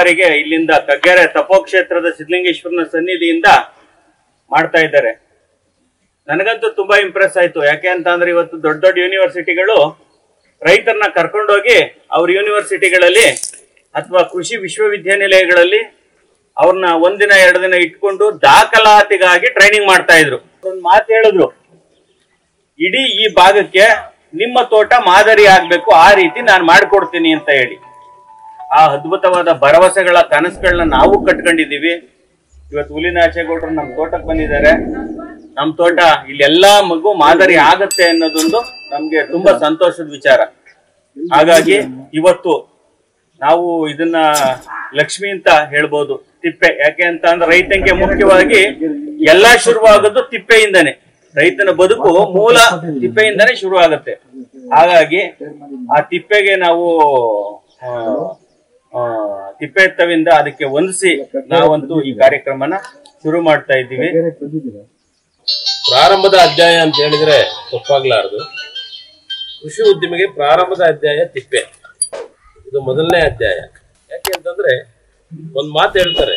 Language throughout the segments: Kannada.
ಬಾರಿಗೆ ಇಲ್ಲಿಂದ ಕಗ್ಗೆರೆ ತಪೋಕ್ಷೇತ್ರದ ಸಿದ್ಧಲಿಂಗೇಶ್ವರನ ಸನ್ನಿಧಿಯಿಂದ ಮಾಡ್ತಾ ಇದ್ದಾರೆ ನನಗಂತೂ ತುಂಬಾ ಇಂಪ್ರೆಸ್ ಆಯ್ತು ಯಾಕೆ ಅಂತ ಅಂದ್ರೆ ಇವತ್ತು ದೊಡ್ಡ ದೊಡ್ಡ ಯೂನಿವರ್ಸಿಟಿಗಳು ರೈತರನ್ನ ಕರ್ಕೊಂಡೋಗಿ ಅವ್ರ ಯೂನಿವರ್ಸಿಟಿಗಳಲ್ಲಿ ಅಥವಾ ಕೃಷಿ ವಿಶ್ವವಿದ್ಯಾನಿಲಯಗಳಲ್ಲಿ ಅವ್ರನ್ನ ಒಂದಿನ ಎರಡು ದಿನ ಇಟ್ಕೊಂಡು ದಾಖಲಾತಿಗಾಗಿ ಟ್ರೈನಿಂಗ್ ಮಾಡ್ತಾ ಇದ್ರು ಒಂದು ಮಾತು ಹೇಳಿದ್ರು ಇಡೀ ಈ ಭಾಗಕ್ಕೆ ನಿಮ್ಮ ತೋಟ ಮಾದರಿ ಆಗ್ಬೇಕು ಆ ರೀತಿ ನಾನು ಮಾಡ್ಕೊಡ್ತೀನಿ ಅಂತ ಹೇಳಿ ಆ ಅದ್ಭುತವಾದ ಭರವಸೆಗಳ ಕನಸುಗಳನ್ನ ನಾವು ಕಟ್ಕೊಂಡಿದೀವಿ ಇವತ್ತು ಹುಲಿನಾಚೇಗೌಡರು ನಮ್ಮ ತೋಟಕ್ಕೆ ಬಂದಿದ್ದಾರೆ ನಮ್ಮ ತೋಟ ಇಲ್ಲೆಲ್ಲಾ ಮಗು ಮಾದರಿ ಆಗತ್ತೆ ಅನ್ನೋದೊಂದು ನಮ್ಗೆ ತುಂಬಾ ಸಂತೋಷದ ವಿಚಾರ ಹಾಗಾಗಿ ಇವತ್ತು ನಾವು ಇದನ್ನ ಲಕ್ಷ್ಮಿ ಅಂತ ಹೇಳ್ಬೋದು ತಿಪ್ಪೆ ಯಾಕೆ ಅಂತ ಅಂದ್ರೆ ರೈತನಿಗೆ ಮುಖ್ಯವಾಗಿ ಎಲ್ಲಾ ಶುರುವಾಗೋದು ತಿಪ್ಪೆಯಿಂದನೇ ರೈತನ ಬದುಕು ಮೂಲ ತಿಪ್ಪೆಯಿಂದನೇ ಶುರು ಆಗುತ್ತೆ ಹಾಗಾಗಿ ಆ ತಿಪ್ಪೆಗೆ ನಾವು ಆ, ಆ, ತಿಪ್ಪೆ ಎತ್ತವಿಂದ ಅದಕ್ಕೆ ಹೊಂದಿಸಿ ನಾವಂತೂ ಈ ಕಾರ್ಯಕ್ರಮನ ಶುರು ಮಾಡ್ತಾ ಇದ್ದೀವಿ ಪ್ರಾರಂಭದ ಅಧ್ಯಾಯ ಅಂತ ಹೇಳಿದ್ರೆ ತಪ್ಪಾಗ್ಲಾರದು ಕೃಷಿ ಉದ್ಯಮಿಗೆ ಪ್ರಾರಂಭದ ಅಧ್ಯಾಯ ತಿಪ್ಪೆ ಇದು ಮೊದಲನೇ ಅಧ್ಯಾಯ ಯಾಕೆ ಅಂತಂದ್ರೆ ಒಂದ್ ಮಾತು ಹೇಳ್ತಾರೆ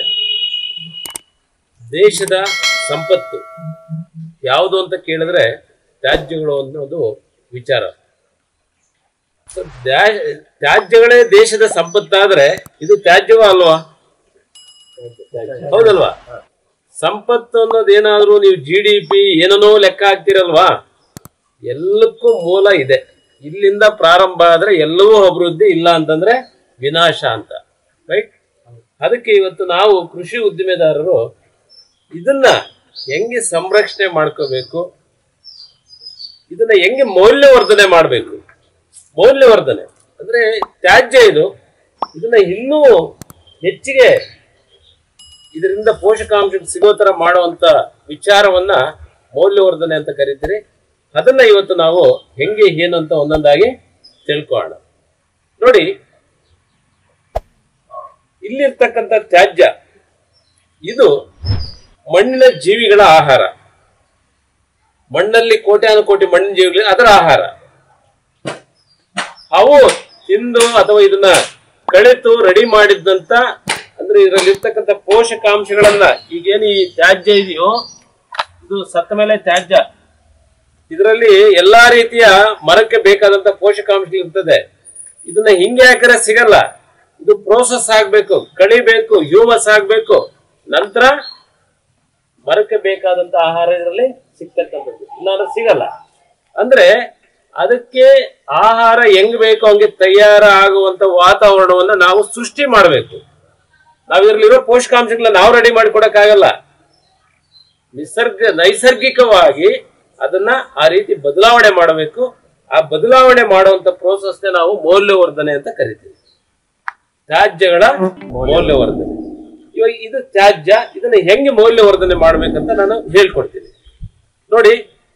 ದೇಶದ ಸಂಪತ್ತು ಯಾವುದು ಅಂತ ಕೇಳಿದ್ರೆ ತ್ಯಾಜ್ಯಗಳು ಅನ್ನೋದು ವಿಚಾರ So, ತ್ಯಾ- ತ್ಯಾಜ್ಯಗಳೇ ದೇಶದ ಸಂಪತ್ತಾದ್ರೆ ಇದು ತ್ಯಾಜ್ಯವೋ ಅಲ್ವಾ ಹೌದಲ್ವಾ ಸಂಪತ್ತು ಅನ್ನೋದೇನಾದ್ರೂ ನೀವು ಜಿ ಡಿ ಪಿ ಏನನ್ನೋ ಲೆಕ್ಕ ಹಾಕ್ತಿರಲ್ವಾ ಎಲ್ಲಕ್ಕೂ ಮೂಲ ಇದೆ ಇಲ್ಲಿಂದ ಪ್ರಾರಂಭ ಆದ್ರೆ ಎಲ್ಲವೂ ಅಭಿವೃದ್ಧಿ ಇಲ್ಲ ಅಂತಂದ್ರೆ ವಿನಾಶ ಅಂತ ರೈಟ್ ಅದಕ್ಕೆ ಇವತ್ತು ನಾವು ಕೃಷಿ ಉದ್ದಿಮೆದಾರರು ಇದನ್ನ ಹೆಂಗೆ ಸಂರಕ್ಷಣೆ ಮಾಡ್ಕೋಬೇಕು ಇದನ್ನ ಹೆಂಗೆ ಮೌಲ್ಯವರ್ಧನೆ ಮಾಡಬೇಕು ಮೌಲ್ಯವರ್ಧನೆ ಅಂದ್ರೆ ತ್ಯಾಜ್ಯ ಇದು ಇದನ್ನ ಇನ್ನೂ ಹೆಚ್ಚಿಗೆ ಇದರಿಂದ ಪೋಷಕಾಂಶ ಸಿಗೋ ತರ ಮಾಡುವಂತ ವಿಚಾರವನ್ನ ಮೌಲ್ಯವರ್ಧನೆ ಅಂತ ಕರಿತೀರಿ ಅದನ್ನ ಇವತ್ತು ನಾವು ಹೆಂಗೆ ಏನು ಅಂತ ಒಂದೊಂದಾಗಿ ತಿಳ್ಕೊಳ್ಳೋಣ ನೋಡಿ ಇಲ್ಲಿರ್ತಕ್ಕಂಥ ತ್ಯಾಜ್ಯ ಇದು ಮಣ್ಣಿನ ಜೀವಿಗಳ ಆಹಾರ ಮಣ್ಣಲ್ಲಿ ಕೋಟ್ಯಾನುಕೋಟಿ ಮಣ್ಣಿನ ಜೀವಿಗಳು ಅದರ ಆಹಾರ ಅವು ತಿಂದು ಅಥವಾ ಇದನ್ನ ಕಳೆತು ರೆಡಿ ಮಾಡಿದ್ದಂತ ಅಂದ್ರೆ ಇದರಲ್ಲಿ ಇರ್ತಕ್ಕಂಥ ಪೋಷಕಾಂಶಗಳನ್ನ ಈಗೇನು ಈ ತ್ಯಾಜ್ಯ ಇದೆಯೋ ಇದು ಸತ್ತ ಮೇಲೆ ತ್ಯಾಜ್ಯ ಇದರಲ್ಲಿ ಎಲ್ಲಾ ರೀತಿಯ ಮರಕ್ಕೆ ಬೇಕಾದಂತ ಪೋಷಕಾಂಶಗಳು ಇರ್ತದೆ ಇದನ್ನ ಹಿಂಗೆ ಹಾಕಿದ್ರೆ ಸಿಗಲ್ಲ ಇದು ಪ್ರೋಸೆಸ್ ಆಗ್ಬೇಕು ಕಳಿಬೇಕು ಹ್ಯೂಮಸ್ ಆಗ್ಬೇಕು ನಂತರ ಮರಕ್ಕೆ ಬೇಕಾದಂತ ಆಹಾರ ಇದರಲ್ಲಿ ಸಿಗ್ತಕ್ಕಂಥದ್ದು ಇಲ್ಲಾಂದ್ರೆ ಸಿಗಲ್ಲ ಅಂದ್ರೆ ಅದಕ್ಕೆ ಆಹಾರ ಹೆಂಗ್ ಬೇಕೋ ಹಂಗೆ ತಯಾರ ಆಗುವಂತ ವಾತಾವರಣವನ್ನ ನಾವು ಸೃಷ್ಟಿ ಮಾಡಬೇಕು ನಾವ್ ಇದ್ರಲ್ಲಿರೋ ಪೋಷಕಾಂಶಗಳನ್ನ ನಾವು ರೆಡಿ ಮಾಡಿಕೊಡಕ್ಕಾಗಲ್ಲ ನಿಸರ್ಗ ನೈಸರ್ಗಿಕವಾಗಿ ಅದನ್ನ ಆ ರೀತಿ ಬದಲಾವಣೆ ಮಾಡಬೇಕು ಆ ಬದಲಾವಣೆ ಮಾಡುವಂತ ಪ್ರೋಸೆಸ್ನೇ ನಾವು ಮೌಲ್ಯವರ್ಧನೆ ಅಂತ ಕರಿತೀವಿ ತ್ಯಾಜ್ಯಗಳ ಮೌಲ್ಯವರ್ಧನೆ ಇವಾಗ ಇದು ತ್ಯಾಜ್ಯ ಇದನ್ನ ಹೆಂಗೆ ಮೌಲ್ಯವರ್ಧನೆ ಮಾಡ್ಬೇಕಂತ ನಾನು ಹೇಳ್ಕೊಡ್ತೀನಿ ನೋಡಿ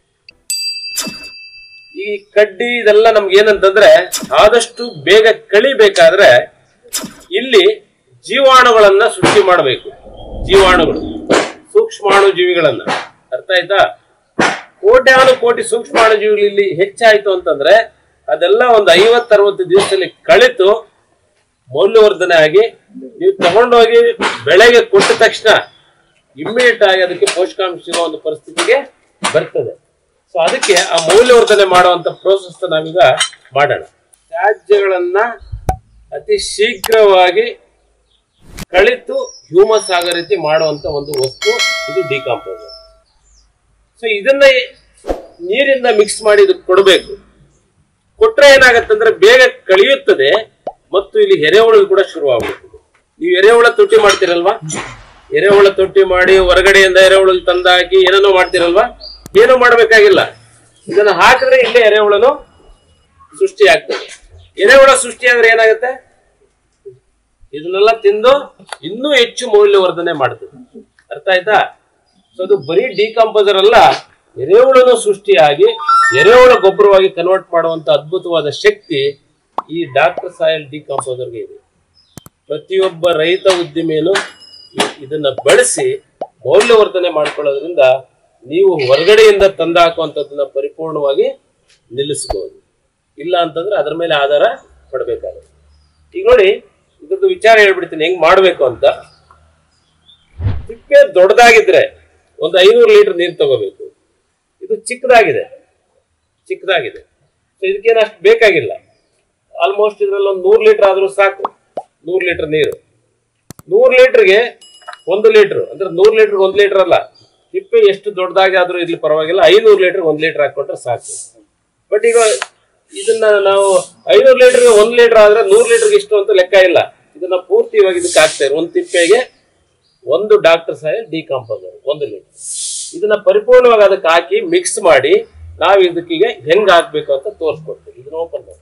ಈ ಕಡ್ಡಿ ಇದೆಲ್ಲ ನಮ್ಗೆ ಏನಂತಂದ್ರೆ ಆದಷ್ಟು ಬೇಗ ಕಳಿಬೇಕಾದ್ರೆ ಇಲ್ಲಿ ಜೀವಾಣುಗಳನ್ನ ಸೃಷ್ಟಿ ಮಾಡಬೇಕು ಜೀವಾಣುಗಳು ಸೂಕ್ಷ್ಮಾಣು ಜೀವಿಗಳನ್ನ ಅರ್ಥ ಆಯ್ತಾ ಕೋಟ್ಯಾನು ಕೋಟಿ ಸೂಕ್ಷ್ಮಾಣು ಜೀವಿಗಳು ಇಲ್ಲಿ ಹೆಚ್ಚಾಯ್ತು ಅಂತಂದ್ರೆ ಅದೆಲ್ಲ ಒಂದು ಐವತ್ತು ಅರವತ್ತು ದಿವಸದಲ್ಲಿ ಕಳಿತು ಮೌಲ್ಯವರ್ಧನೆ ಆಗಿ ನೀವು ತಗೊಂಡೋಗಿ ಬೆಳೆಗೆ ಕೊಟ್ಟ ತಕ್ಷಣ ಇಮ್ಮಿಡಿಯೇಟ್ ಆಗಿ ಅದಕ್ಕೆ ಪೋಷಕಾಂಶ ಸಿಗೋ ಒಂದು ಪರಿಸ್ಥಿತಿಗೆ ಬರ್ತದೆ ಸೊ ಅದಕ್ಕೆ ಆ ಮೌಲ್ಯವರ್ಧನೆ ಮಾಡುವಂತ ಪ್ರೋಸೆಸ್ ನಾವೀಗ ಮಾಡೋಣ ತ್ಯಾಜ್ಯಗಳನ್ನ ಅತಿ ಶೀಘ್ರವಾಗಿ ಕಳಿತು ಹ್ಯೂಮಸ್ ಆಗೋ ರೀತಿ ಮಾಡುವಂತ ಒಂದು ವಸ್ತು ಇದು ಡಿಕಾಂಪೋಸರ್ ಸೊ ಇದನ್ನ ನೀರಿಂದ ಮಿಕ್ಸ್ ಮಾಡಿ ಇದಕ್ಕೆ ಕೊಡಬೇಕು ಕೊಟ್ರೆ ಏನಾಗತ್ತಂದ್ರೆ ಬೇಗ ಕಳಿಯುತ್ತದೆ ಮತ್ತು ಇಲ್ಲಿ ಎರೆಹುಳು ಕೂಡ ಶುರುವಾಗ್ಬಿಡ್ತದೆ ನೀವು ಎರೆಹುಳ ತೊಟ್ಟಿ ಮಾಡ್ತೀರಲ್ವಾ ಎರೆಹುಳ ತೊಟ್ಟಿ ಮಾಡಿ ಹೊರಗಡೆಯಿಂದ ಎರೆಹುಳು ತಂದಾಕಿ ಏನೇನೋ ಮಾಡ್ತೀರಲ್ವಾ ಏನೂ ಮಾಡಬೇಕಾಗಿಲ್ಲ ಇದನ್ನ ಹಾಕಿದ್ರೆ ಇಲ್ಲೇ ಎರೆಹುಳನು ಸೃಷ್ಟಿ ಆಗ್ತದೆ ಎರೆಹುಳ ಸೃಷ್ಟಿ ಆದ್ರೆ ಏನಾಗುತ್ತೆ ಇದನ್ನೆಲ್ಲ ತಿಂದು ಇನ್ನೂ ಹೆಚ್ಚು ಮೌಲ್ಯವರ್ಧನೆ ಮಾಡ್ತದೆ ಅರ್ಥ ಆಯ್ತಾ ಸೊ ಅದು ಬರೀ ಡಿಕಾಂಪೋಸರ್ ಅಲ್ಲ ಎರೆಹುಳನು ಸೃಷ್ಟಿಯಾಗಿ ಎರೆಹುಳ ಗೊಬ್ಬರವಾಗಿ ಕನ್ವರ್ಟ್ ಮಾಡುವಂತ ಅದ್ಭುತವಾದ ಶಕ್ತಿ ಈ ಡಾಕ್ಟರ್ ಸಾಯಲ್ ಡಿಕಾಂಪೋಸರ್ಗೆ ಇದೆ ಪ್ರತಿಯೊಬ್ಬ ರೈತ ಉದ್ಯಮಿಯನ್ನು ಇ- ಇದನ್ನ ಬಳಸಿ ಮೌಲ್ಯವರ್ಧನೆ ಮಾಡ್ಕೊಳ್ಳೋದ್ರಿಂದ ನೀವು ಹೊರಗಡೆಯಿಂದ ತಂದಾಕುವಂಥದ್ದನ್ನ ಪರಿಪೂರ್ಣವಾಗಿ ನಿಲ್ಲಿಸಬಹುದು ಇಲ್ಲ ಅಂತಂದ್ರೆ ಅದರ ಮೇಲೆ ಆಧಾರ ಪಡಬೇಕಾಗುತ್ತೆ ಈಗ ನೋಡಿ ಇದ್ರದ್ದು ವಿಚಾರ ಹೇಳ್ಬಿಡ್ತೀನಿ ಹೆಂಗ್ ಮಾಡ್ಬೇಕು ಅಂತ ತಿಪ್ಪೆ ದೊಡ್ಡದಾಗಿದ್ರೆ ಒಂದು ಐನೂರು ಲೀಟರ್ ನೀರು ತಗೋಬೇಕು ಇದು ಚಿಕ್ಕದಾಗಿದೆ ಚಿಕ್ಕದಾಗಿದೆ ಸೊ ಇದಕ್ಕೇನು ಅಷ್ಟು ಬೇಕಾಗಿಲ್ಲ ಆಲ್ಮೋಸ್ಟ್ ಇದ್ರಲ್ಲಿ ಒಂದು ನೂರು ಲೀಟರ್ ಆದ್ರೂ ಸಾಕು ನೂರು ಲೀಟರ್ ನೀರು ನೂರು ಲೀಟರ್ಗೆ ಒಂದು ಲೀಟರ್ ಅಂದ್ರೆ ನೂರು ಲೀಟರ್ ಒಂದು ಲೀಟರ್ ಅಲ್ಲ ತಿಪ್ಪೆ ಎಷ್ಟು ದೊಡ್ಡದಾಗಿ ಆದ್ರೂ ಇರ್ಲಿ ಪರವಾಗಿಲ್ಲ ಐನೂರು ಲೀಟರ್ ಒಂದು ಲೀಟರ್ ಹಾಕೊಟ್ರೆ ಸಾಕು ಬಟ್ ಈಗ ಇದನ್ನ ನಾವು ಐನೂರು ಲೀಟರ್ಗೆ ಒಂದು ಲೀಟರ್ ಆದ್ರೆ ನೂರು ಲೀಟರ್ಗೆ ಇಷ್ಟು ಅಂತ ಲೆಕ್ಕ ಇಲ್ಲ ಇದನ್ನ ಪೂರ್ತಿ ಇವಾಗ ಇದಕ್ಕೆ ಹಾಕ್ತಾರೆ ಒಂದು ತಿಪ್ಪೆಗೆ ಒಂದು ಡಾಕ್ಟರ್ ಸಾಯಿಲ್ ಡಿಕಾಂಪೋಸರ್ ಒಂದು ಲೀಟರ್ ಇದನ್ನ ಪರಿಪೂರ್ಣವಾಗಿ ಅದಕ್ಕೆ ಹಾಕಿ ಮಿಕ್ಸ್ ಮಾಡಿ ನಾವು ಇದಕ್ಕೀಗ ಹೆಂಗ್ ಹಾಕ್ಬೇಕು ಅಂತ ತೋರಿಸ್ಕೊಡ್ತೀವಿ ಇದನ್ನ ಓಪನ್ ಮಾಡಿ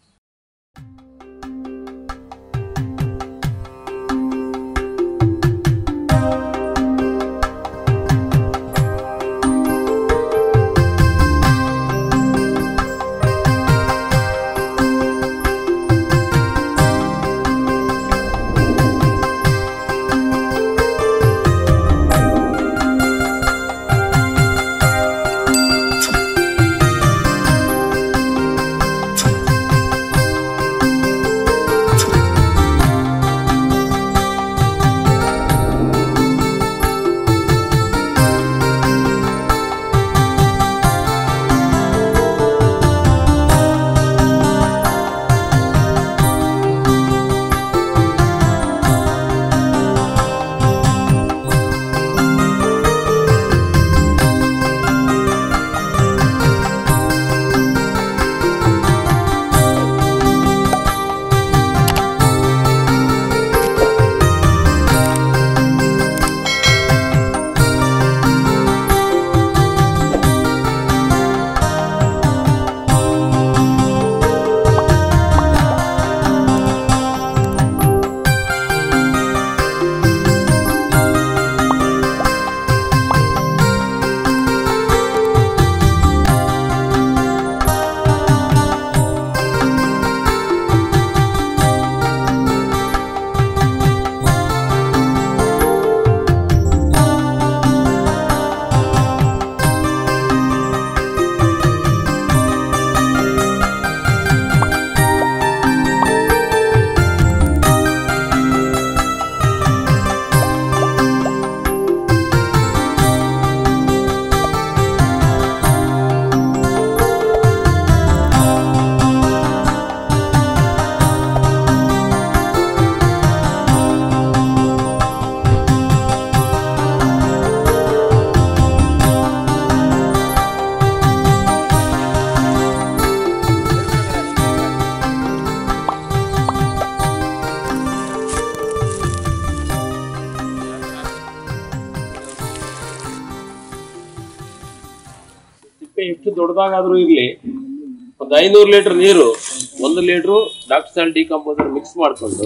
ತಿಪ್ಪೆ ಎಷ್ಟು ದೊಡ್ಡದಾಗಾದ್ರೂ ಇರ್ಲಿ ಒಂದು ಐನೂರು ಲೀಟರ್ ನೀರು ಒಂದು litre doctor soil decomposer mix ಮಾಡ್ಕೊಂಡು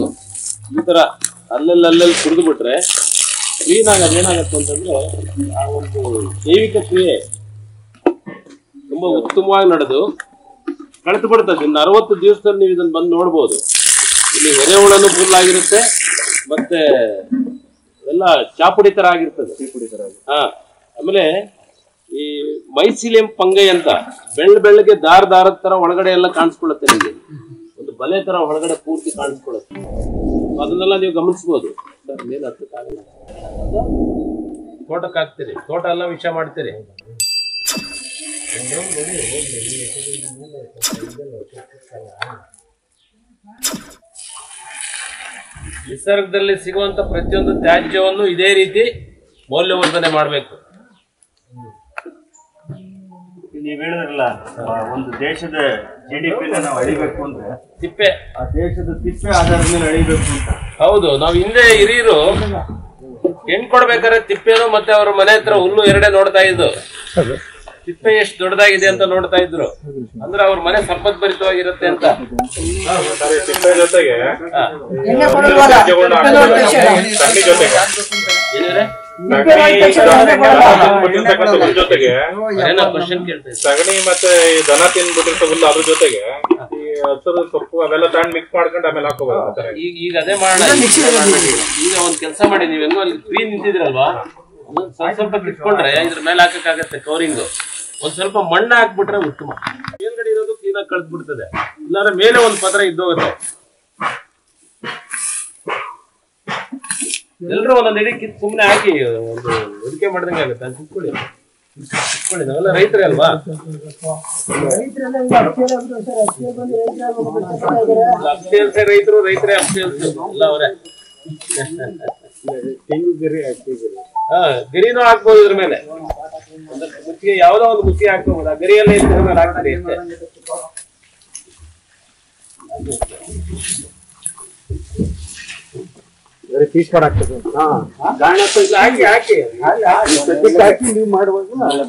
ಈ ತರ ಅಲ್ಲಲ್ಲಿ ಅಲ್ಲಲ್ಲಿ ಕುಡಿದು ಬಿಟ್ರೆ ಕ್ಲೀನ್ ಆಗಿ ಅದೇನಾಗತ್ತೆ ಅಂತಂದ್ರೆ ಆ ಒಂದು ಜೈವಿಕ ಕ್ರಿಯೆ ತುಂಬಾ ಉತ್ತಮವಾಗಿ ನಡೆದು ಕಳೆದು ಬಿಡ್ತದೆ ಇನ್ನು ಅರವತ್ತು ದಿವಸದಲ್ಲಿ ನೀವು ಇದನ್ನ ಬಂದು ನೋಡ್ಬೋದು ಇಲ್ಲಿ ಎರೆಹುಳನು ಫುಲ್ ಆಗಿರುತ್ತೆ ಮತ್ತೆ ಎಲ್ಲ ಚಾಪುಡಿ ತರ ಆಗಿರ್ತದೆ ಹಾ ಆಮೇಲೆ ಈ ಮೈಸಿಲಿಯಂ ಪಂಗೈ ಅಂತ ಬೆಳ್ಳ ಬೆಳ್ಳಗೆ ದಾರ ದಾರದ ತರ ಒಳಗಡೆ ಎಲ್ಲ ಕಾಣಿಸ್ಕೊಳ್ಳುತ್ತೆ ನಿಮಗೆ ಒಂದು ಬಲೆ ತರ ಒಳಗಡೆ ಪೂರ್ತಿ ಕಾಣಿಸ್ಕೊಳ್ಳುತ್ತೆ ಅದನ್ನೆಲ್ಲ ನೀವು ಗಮನಿಸ್ಬೋದು ಸರ್ ಮೇಲೆ ಹತ್ತಕ್ಕಾಗಲ್ಲ ತೋಟಕ್ಕೆ ಹಾಕ್ತೀರಿ ತೋಟ ಎಲ್ಲ ವಿಷಯ ಮಾಡ್ತೀರಿ ನಿಸರ್ಗದಲ್ಲಿ ಸಿಗುವಂತ ಪ್ರತಿಯೊಂದು ತ್ಯಾಜ್ಯವನ್ನು ಇದೇ ರೀತಿ ಮೌಲ್ಯವರ್ಧನೆ ಮಾಡಬೇಕು ನೀವ್ ಹೇಳಿದ್ರಲ್ಲ ಆ, ಒಂದು ದೇಶದ ಜಿ ಡಿ ಪಿ ನಾವು ಅಳಿಬೇಕು ಅಂದ್ರೆ ತಿಪ್ಪೆ ಆ ದೇಶದ ತಿಪ್ಪೆ ಆಧಾರದ ಮೇಲೆ ಅಳಿಬೇಕು ಅಂತ ಹೌದು ನಾವ್ ಹಿಂದೆ ಹಿರಿಯರು ಹೆಣ್ ಕೊಡ್ಬೇಕಾದ್ರೆ ತಿಪ್ಪೆನು ಮತ್ತೆ ಅವ್ರ ಮನೆ ಹತ್ರ ಹುಲ್ಲು ಎರಡೇ ನೋಡ್ತಾ ಇದ್ದು ತಿಪ್ಪೆ ಎಷ್ಟು ದೊಡ್ಡದಾಗಿದೆ ಅಂತ ನೋಡ್ತಾ ಇದ್ರು ಅಂದ್ರೆ ಅವ್ರ ಮನೆ ಸಂಪದ್ಭರಿತವಾಗಿರುತ್ತೆ ಅಂತ ತಿಪ್ಪೆ ಜೊತೆಗೆ ಹಾ. ಎಣ್ಣೆ ಕೊಡಲ್ವಲ್ಲ ಸಗಣಿ ಜೊತೆಗೆ ಏನಿದೆ ಬಿಟ್ಟಿರ್ತಕ್ಕಂಥ ಹುಲ್ ಜೊತೆಗೆ ಏನೋ ಕ್ವಶನ್ ಕೇಳ್ತಾ ಇದ್ದೆ. ಸಗಣಿ ಮತ್ತೆ ಈ ದನ ತಿನ್ಬಿಟ್ಟಿರ್ತ ಹುಲ್ಲು ಅದ್ರ ಜೊತೆಗೆ ಈ ಹಸಿರು ಸೊಪ್ಪು ಅವೆಲ್ಲ ತಗೊಂಡ್ ಮಿಕ್ಸ್ ಮಾಡ್ಕೊಂಡು ಆಮೇಲೆ ಹಾಕೋಬಹುದು ಆ ತರ ಈಗ ಈಗ ಅದೇ ಮಾಡೋಣ ಈಗ ಒಂದ್ ಕೆಲಸ ಮಾಡಿ ನೀವು ಹೆಂಗೋ ಅಲ್ಲಿ ಫ್ರೀ ನಿಂತಿದ್ರಲ್ವಾ ಒಂದೊಂದ್ ಸ್ವಲ್ಪ ಸ್ವಲ್ಪ ಕಿತ್ಕೊಂಡ್ರೆ ಇದ್ರ ಮೇಲೆ ಹಾಕಕ್ಕಾಗತ್ತೆ ಕವರಿಂಗ್ ಒಂದ್ ಸ್ವಲ್ಪ ಮಣ್ಣು ಹಾಕ್ಬಿಟ್ರೆ ಉತ್ತಮ ಮೇಲ್ಗಡೆ ಇರೋದು ಕ್ಲೀನಾಗಿ ಕಳ್ದ್ ಬಿಡ್ತದೆ ಇಲ್ಲಾಂದ್ರೆ ಮೇಲೆ ಒಂದ್ ಪತ್ರ ಇದ್ದೋಗುತ್ತೆ ಎಲ್ರು ಒಂದೊಂದು ಇಡೀ ಕಿತ್ತು ಸುಮ್ಮನೆ ಹಾಕಿ ಒಂದು ಹುಡುಕೆ ಮಾಡ್ದಂಗೆ ಆಗುತ್ತೆ ಅಲ್ಲಿ ಕುತ್ಕೊಳ್ಳಿ ಕುತ್ಕೊಳ್ಳಿ ನಾವೆಲ್ಲ ರೈತರೇ ಅಲ್ವಾ ಅಪ್ಸೇಲ್ಸ್ ರೈತರು ರೈತರೇ ಅಪ್ಸೇಲ್ಸ್ ಎಲ್ಲ ಅವರೇ ಹಾ ಗಿರಿನೂ ಹಾಕ್ಬೋದು ಇದ್ರ ಮೇಲೆ ಒಂದು ಮುತ್ತಿಗೆ ಯಾವ್ದೋ ಒಂದು ಮುತ್ತಿಗೆ ಹಾಕ್ಬೋದು ಆ ಗರಿಯಲ್ಲೇ ಇದ್ರ ಮೇಲೆ ಹಾಕ್ತಾರೆ ಅಷ್ಟೇ ಪೀಸ್ ಮಾಡಾಕ್ತದೆ ಹಾಕಿ ಹಾಕಿ ಹಾಕಿ ನೀವು ಮಾಡುವಾಗ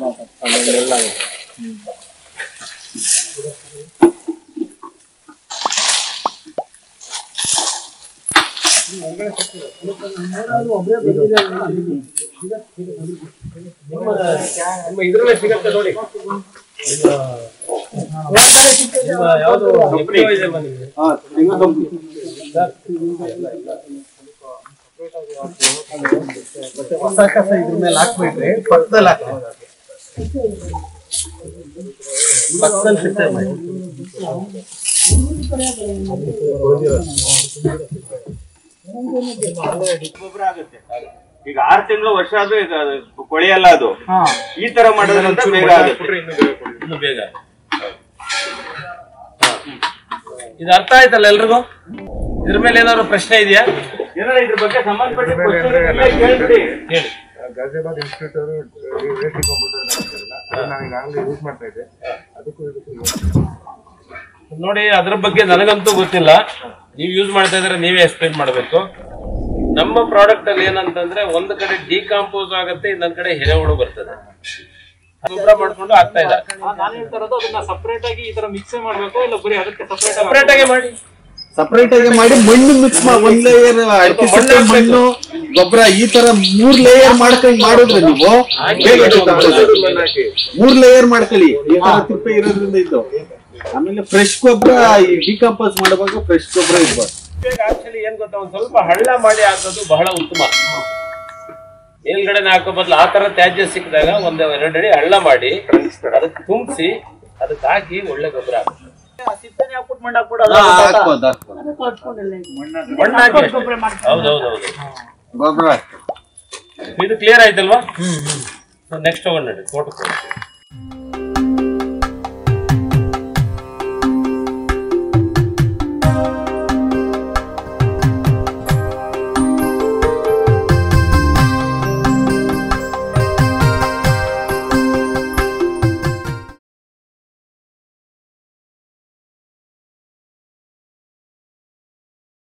ನಿಮ್ಮ ಇದ್ರಲ್ಲೇ ಸಿಗತ್ತೆ ನೋಡಿ ನಿಮ್ಮ ಯಾವ್ದು FPO ಇದೆಯಲ್ವಾ ನಿಮ್ಗೆ? ಹೊಸ ಕಸ ಇದ್ರ ಮೇಲೆ ಹಾಕ್ಬಿಟ್ರೆ ಪಕ್ಕದಲ್ಲಿ ಹಾಕ್ಬೇಕು ಪಕ್ಕದಲ್ಲಿ ಸಿಗ್ತದೆ ಮಾಡಿ. ಗೊಬ್ಬರ ಆಗುತ್ತೆ ಈಗ ಆರು ತಿಂಗಳು ವರ್ಷ ಆದ್ರೂ ಈಗ ಅದು ಕೊಳೆಯಲ್ಲ ಅದು ಈ ತರ ಮಾಡೋದ್ರಿಂದ ಬೇಗ ಆಗುತ್ತೆ ಇನ್ನು ಬೇಗ ಇದು ಅರ್ಥ ಆಯ್ತಲ್ಲ ಎಲ್ರಿಗೂ ಇದ್ರ ಮೇಲೆ ಏನಾದ್ರು ಪ್ರಶ್ನೆ ಇದೆಯಾ ಏನಾರ ಇದ್ರ ಬಗ್ಗೆ ಸಂಬಂಧಪಟ್ಟ question ಇದ್ರೆ ಕೇಳ್ಬಿಡಿ ಹೇಳಿ ಗಾಜಿಯಾಬಾದ್ ಇನ್ಸ್ಟಿಟ್ಯೂಟ್ ಅವರು ರೇಟ್ ಕಂಪ್ಯೂಟರ್ ಮಾಡ್ತಾರಲ್ಲ ಅದನ್ನ ನಾನು ಈಗಾಗಲೇ ಯೂಸ್ ಮಾಡ್ತಾ ಇದ್ದೆ ಅದಕ್ಕೂ ಇದಕ್ಕೂ ನೋಡಿ ಅದ್ರ ಬಗ್ಗೆ ನನಗಂತೂ ಗೊತ್ತಿಲ್ಲ ನೀವು ಯೂಸ್ ಮಾಡ್ತಾ ಇದ್ರೆ ನೀವೇ ಎಕ್ಸ್ಪ್ಲೈನ್ ಮಾಡಬೇಕು ನಮ್ಮ ಪ್ರಾಡಕ್ಟ್ ಅಲ್ಲಿ ಏನಂತಂದ್ರೆ ಒಂದ್ ಕಡೆ ಡಿಕಾಂಪೋಸ್ ಆಗುತ್ತೆ ಇನ್ನೊಂದ್ ಕಡೆ ಎರೆಹುಳು ಬರ್ತದೆ ಗೊಬ್ಬರ ಮಾಡ್ಕೊಂಡು ಆಗ್ತಾ ಇಲ್ಲ ನಾನು ಹೇಳ್ತಾ ಇರೋದು ಅದನ್ನ ಸಪರೇಟ್ ಆಗಿ ಈ ತರ ಮಿಕ್ಸ್ ಮಾಡ್ಬೇಕು ಇಲ್ಲ ಬರೀ ಅದಕ್ಕೆ ಸಪರೇಟ್ ಸಪರೇಟ್ ಆಗಿ ಮಾಡಿ ಸಪರೇಟ್ ಆಗಿ ಮಾಡಿ ಮಣ್ಣು ಮಿಕ್ಸ್ ಮಾಡಿ ಒಂದ್ ಲೇಯರ್ ಅಡಿಕೆ ಸಿಪ್ಪೆ ಮಣ್ಣು ಗೊಬ್ಬರ ಈ ತರ ಮೂರ್ ಲೇಯರ್ ಮಾಡ್ಕೊಂಡ್ ಮಾಡಿದ್ರೆ ನೀವು ಬೇಗ ಗೊತ್ತಾಗ್ತದೆ. ಮೂರ್ ಲೇಯರ್ ಮಾಡ್ಕೊಳ್ಳಿ ಈ ತರ ತಿಪ್ಪೆ ಇರೋದ್ರಿಂದ ಇದ್ದು ಆಮೇಲೆ ಫ್ರೆಶ್ ಗೊಬ್ಬರ ಈ ಡಿಕಂಪೋಸ್ ಮಾಡುವಾಗ ಫ್ರೆಶ್ ಗೊಬ್ಬರ ಇರ್ಬಾರ್ದು ಆಕ್ಚುಲಿ ಏನ್ ಗೊತ್ತಾ ಒಂದ್ ಸ್ವಲ್ಪ ಹಳ್ಳ ಮಾಡಿ ಹಾಕೋದು ಬಹಳ ಉತ್ತಮ ಮೇಲ್ಗಡೆನೆ ಹಾಕೋ ಬದಲು ಆ ತರ ತ್ಯಾಜ್ಯ ಸಿಕ್ಕಿದಾಗ ಒಂದ್ ಎರಡು ಅಡಿ ಹಳ್ಳ ಮಾಡಿ ಅದಕ್ಕೆ ತುಂಬಿಸಿ ಅದಕ್ಕೆ ಹಾಕಿ ಒಳ್ಳೆ ಗೊಬ್ಬರ ಹಾಕಿ ಸಿಪ್ಪೆನೆ ಹಾಕ್ಬಿಟ್ಟು ಮಣ್ಣು ಹಾಕ್ಬಿಟ್ಟು ಹಾ, ಹಾಕ್ಬೋದು ಹಾಕ್ಬೋದು ಮಣ್ಣು ಹಾಕಿ ಅಷ್ಟೇ. ಹೌದೌದೌದು ಗೊಬ್ಬರ ಇದು ಕ್ಲಿಯರ್ ಆಯ್ತಲ್ವಾ ನೆಕ್ಸ್ಟ್ ಹೋಗೋಣ ನೋಡಿ ಫೋಟೋ